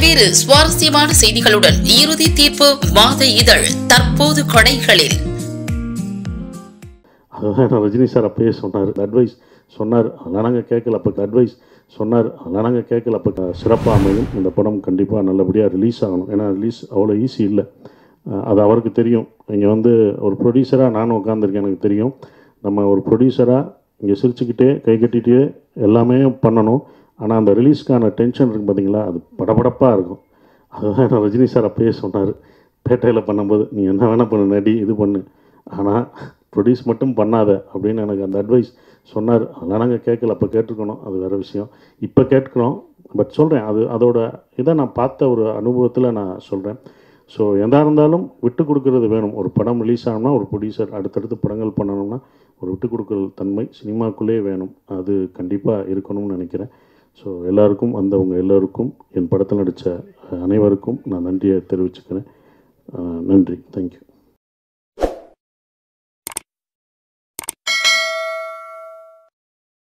பல்வேறு சுவாரஸ்யமான செய்திகளுடன் இறுதி தீர்ப்பு மாத இதழ் தற்போது கடைகளில் அதுதான் நான் ரஜினி சார் அப்பயே சொன்னார் அட்வைஸ் சொன்னார் அதெல்லாம் நாங்கள் கேட்கல அப்போ அட்வைஸ் சொன்னார் அதெல்லாம் நாங்கள் கேட்கல அப்போ சிறப்பாக அமையும் இந்த படம் கண்டிப்பாக நல்லபடியாக ரிலீஸ் ஆகணும் ஏன்னா ரிலீஸ் அவ்வளோ ஈஸி இல்லை அஹ் அது அவருக்கு தெரியும் இங்கே வந்து ஒரு ப்ரொடியூசராக நானும் உட்காந்துருக்கேன் எனக்கு தெரியும் நம்ம ஒரு ப்ரொடியூசராக இங்கே சிரிச்சுக்கிட்டே கை கட்டிகிட்டே எல்லாமே பண்ணணும் ஆனால் அந்த ரிலீஸ்க்கான டென்ஷன் இருக்குது பார்த்தீங்களா அது படபடப்பாக இருக்கும் அதுதான் நான் ரஜினி சார் அப்பயே சொன்னார் பேட்டையில் பண்ணும்போது நீ என்ன வேணால் பண்ணு நடி இது பண்ணு ஆனால் ப்ரொடியூஸ் மட்டும் பண்ணாத அப்படின்னு எனக்கு அந்த அட்வைஸ் சொன்னார் அதெல்லாம் நாங்கள் கேட்கல அப்போ கேட்டிருக்கணும் அது வேறு விஷயம் இப்போ கேட்குறோம் பட் சொல்கிறேன் அது அதோட இதை நான் பார்த்த ஒரு அனுபவத்தில் நான் சொல்கிறேன் ஸோ எதாக இருந்தாலும் விட்டு கொடுக்கறது வேணும் ஒரு படம் ரிலீஸ் ஆகணும்னா ஒரு ப்ரொடியூசர் அடுத்தடுத்து படங்கள் பண்ணணும்னா ஒரு விட்டு கொடுக்குற தன்மை சினிமாக்குள்ளே வேணும் அது கண்டிப்பாக இருக்கணும்னு நினைக்கிறேன் ஸோ எல்லாருக்கும் வந்தவங்க எல்லோருக்கும் என் படத்தில் நடித்த அனைவருக்கும் நான் நன்றியை தெரிவிச்சுக்கிறேன் அஹ் நன்றி தேங்க்யூ